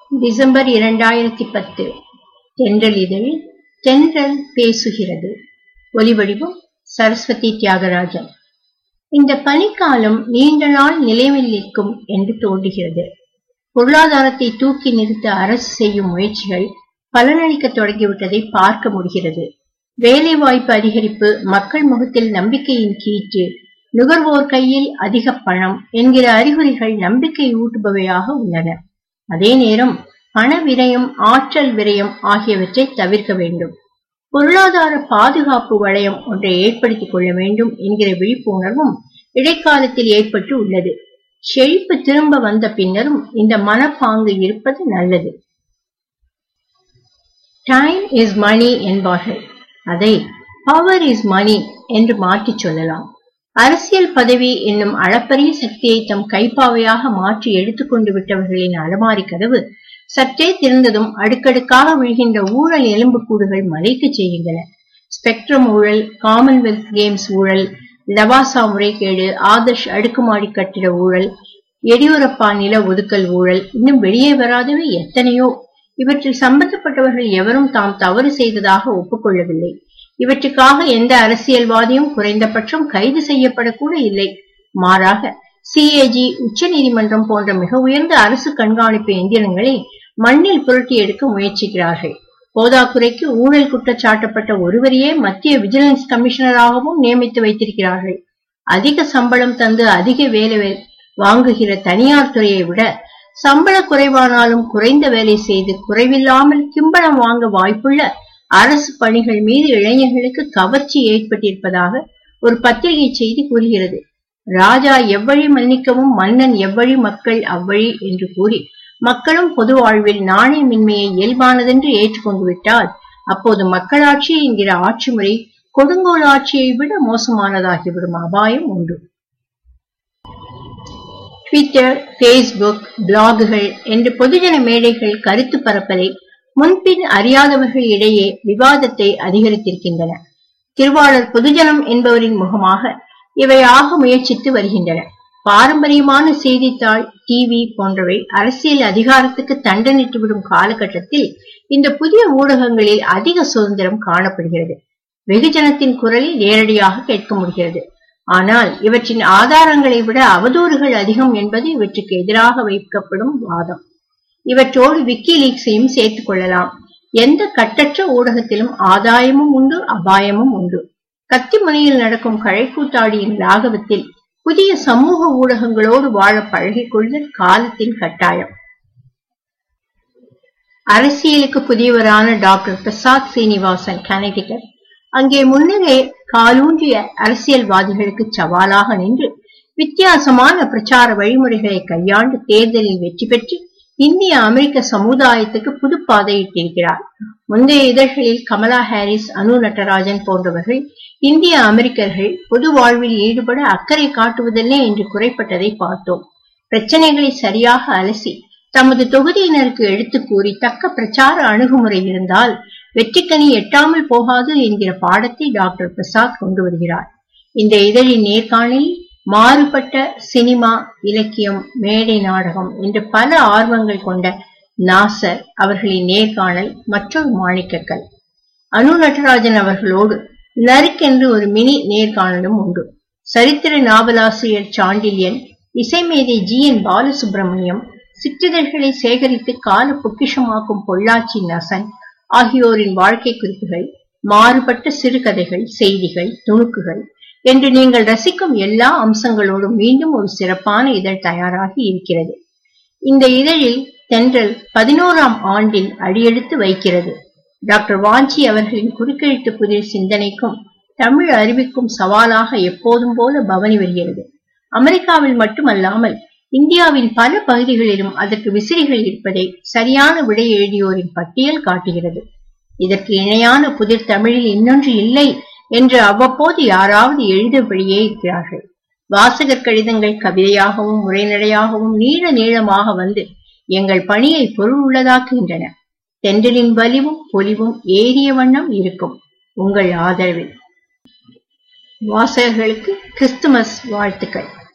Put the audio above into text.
December இரண்டாயிரத்தி பத்து தென்றல் இதழில் தென்றல் பேசுகிறது ஒலிவடிவம் சரஸ்வதி தியாகராஜன் இந்த பனிக்காலம் நீண்ட நாள் நிலைவில் நிற்கும் என்று தோன்றுகிறது பொருளாதாரத்தை தூக்கி நிறுத்த அரசு செய்யும் முயற்சிகள் பலனளிக்க தொடங்கிவிட்டதை பார்க்க முடிகிறது வேலைவாய்ப்பு அதிகரிப்பு மக்கள் முகத்தில் நம்பிக்கையின் கீற்று நுகர்வோர் கையில் அதிக பணம் என்கிற அறிகுறிகள் நம்பிக்கை ஊட்டுபவையாக உள்ளன அதே நேரம் பண விரயம் ஆற்றல் விரயம் ஆகியவற்றை தவிர்க்க வேண்டும் பொருளாதார பாதுகாப்பு வளையம் ஒன்றை ஏற்படுத்திக் கொள்ள வேண்டும் என்கிற விழிப்புணர்வும் இடைக்காலத்தில் ஏற்பட்டு உள்ளது செழிப்பு திரும்ப வந்த பின்னரும் இந்த மனப்பாங்கு இருப்பது நல்லது டைம் இஸ் மணி என்பார்கள் அதை பவர் இஸ் மணி என்று மாற்றிச் சொல்லலாம் அரசியல் பதவி என்னும் அளப்பரிய சக்தியை தம் கைப்பாவையாக மாற்றி எடுத்துக்கொண்டு விட்டவர்களின் அலமாரி கதவு சற்றே திறந்ததும் அடுக்கடுக்காக விழுகின்ற ஊழல் எலும்புக்கூடுகள் மலைக்கு செய்கின்றன ஸ்பெக்ட்ரம் ஊழல் காமன்வெல்த் கேம்ஸ் ஊழல் லவாசா முறைகேடு ஆதர்ஷ் அடுக்குமாடி கட்டிட ஊழல் எடியூரப்பா நில ஒதுக்கல் ஊழல் இன்னும் வெளியே வராதவை எத்தனையோ இவற்றில் சம்பந்தப்பட்டவர்கள் எவரும் தாம் தவறு செய்ததாக ஒப்புக்கொள்ளவில்லை இவற்றுக்காக எந்த அரசியல்வாதியும் குறைந்தபட்சம் கைது செய்யப்படக்கூட இல்லை மாறாக சிஏஜி உச்ச நீதிமன்றம் போன்ற மிக உயர்ந்த அரசு கண்காணிப்பு எந்திரங்களை மண்ணில் புரட்டி எடுக்க முயற்சிக்கிறார்கள் போதாக்குறைக்கு ஊழல் குற்றச்சாட்டப்பட்ட ஒருவரையே மத்திய விஜிலன்ஸ் கமிஷனராகவும் நியமித்து வைத்திருக்கிறார்கள் அதிக சம்பளம் தந்து அதிக வேலை வாங்குகிற தனியார் துறையை விட சம்பள குறைவானாலும் குறைந்த வேலை செய்து குறைவில்லாமல் கிம்பளம் வாங்க வாய்ப்புள்ள அரசு பணிகள் மீது இளைஞர்களுக்கு கவர்ச்சி ஏற்பட்டிருப்பதாக ஒரு பத்திரிகை செய்தி கூறுகிறது ராஜா எவ்வழி மன்னிக்கவும் மன்னன் எவ்வழி மக்கள் அவ்வழி என்று கூறி மக்களும் பொது வாழ்வில் நாணயமின்மையை இயல்பானதென்று ஏற்றுக்கொண்டு விட்டால் அப்போது மக்களாட்சி என்கிற ஆட்சி முறை கொடுங்கோல் ஆட்சியை விட மோசமானதாகிவிடும் அபாயம் உண்டு ட்விட்டர் பேஸ்புக் பிளாகுகள் என்று பொதுஜன மேடைகள் கருத்து பரப்பலை முன்பின் அறியாதவர்கள் இடையே விவாதத்தை அதிகரித்திருக்கின்றன திருவாளர் பொதுஜனம் என்பவரின் முகமாக இவை ஆக முயற்சித்து வருகின்றன பாரம்பரியமான செய்தித்தாள் டிவி போன்றவை அரசியல் அதிகாரத்துக்கு தண்டனிட்டு விடும் காலகட்டத்தில் இந்த புதிய ஊடகங்களில் அதிக சுதந்திரம் காணப்படுகிறது வெகுஜனத்தின் குரலை நேரடியாக கேட்க முடிகிறது ஆனால் இவற்றின் ஆதாரங்களை விட அவதூறுகள் அதிகம் என்பது இவற்றுக்கு எதிராக வைக்கப்படும் வாதம் இவற்றோடு விக்கிலீக்ஸையும் சேர்த்துக் கொள்ளலாம் எந்த கட்டற்ற ஊடகத்திலும் ஆதாயமும் உண்டு அபாயமும் உண்டு கத்தி முனையில் நடக்கும் கழைக்கூத்தாடியின் லாகவத்தில் புதிய சமூக ஊடகங்களோடு வாழ பழகிக் கொள்ளுதல் காலத்தின் கட்டாயம் அரசியலுக்கு புதியவரான டாக்டர் பிரசாத் சீனிவாசன் கனடிகர் அங்கே முன்னரே காலூன்றிய அரசியல்வாதிகளுக்கு சவாலாக நின்று வித்தியாசமான பிரச்சார வழிமுறைகளை கையாண்டு தேர்தலில் வெற்றி பெற்று இந்திய அமெரிக்க சமுதாயத்துக்கு புது பாதையிட்டிருக்கிறார் முந்தைய இதழ்களில் கமலா ஹாரிஸ் அனு நடராஜன் போன்றவர்கள் இந்திய அமெரிக்கர்கள் பொது வாழ்வில் ஈடுபட அக்கறை காட்டுவதில்லை என்று குறைப்பட்டதை பார்த்தோம் பிரச்சனைகளை சரியாக அலசி தமது தொகுதியினருக்கு எடுத்து கூறி தக்க பிரச்சார அணுகுமுறை இருந்தால் வெற்றிக்கனி எட்டாமல் போகாது என்கிற பாடத்தை டாக்டர் பிரசாத் கொண்டு வருகிறார் இந்த இதழின் நேர்காணலில் மாறுபட்ட சினிமா இலக்கியம் மேடை நாடகம் என்று பல ஆர்வங்கள் கொண்ட நாசர் அவர்களின் நேர்காணல் மற்றொரு மாணிக்கக்கல் அனு நடராஜன் அவர்களோடு நறுக்கென்று ஒரு மினி நேர்காணலும் உண்டு சரித்திர நாவலாசிரியர் சாண்டில்யன் இசைமேதை ஜி என் பாலசுப்ரமணியம் சிற்றிதழ்களை சேகரித்து கால பொக்கிஷமாக்கும் பொள்ளாச்சி நசன் ஆகியோரின் வாழ்க்கை குறிப்புகள் மாறுபட்ட சிறுகதைகள் செய்திகள் துணுக்குகள் என்று நீங்கள் ரசிக்கும் எல்லா அம்சங்களோடும் மீண்டும் ஒரு சிறப்பான இதழ் தயாராகி இருக்கிறது இந்த இதழில் தென்றல் பதினோராம் ஆண்டில் அடியெடுத்து வைக்கிறது டாக்டர் வாஞ்சி அவர்களின் குறுக்கெழுத்து புதிர் சிந்தனைக்கும் தமிழ் அறிவிக்கும் சவாலாக எப்போதும் போல பவனி வருகிறது அமெரிக்காவில் மட்டுமல்லாமல் இந்தியாவின் பல பகுதிகளிலும் அதற்கு விசிறிகள் இருப்பதை சரியான விடை எழுதியோரின் பட்டியல் காட்டுகிறது இதற்கு இணையான புதிர் தமிழில் இன்னொன்று இல்லை என்று அவ்வப்போது யாராவது எழுதபடியே இருக்கிறார்கள் வாசகர் கடிதங்கள் கவிதையாகவும் உரைநடையாகவும் நீள நீளமாக வந்து எங்கள் பணியை பொருள் உள்ளதாக்குகின்றன தென்றலின் வலிவும் பொலிவும் ஏறிய வண்ணம் இருக்கும் உங்கள் ஆதரவில் வாசகர்களுக்கு கிறிஸ்துமஸ் வாழ்த்துக்கள்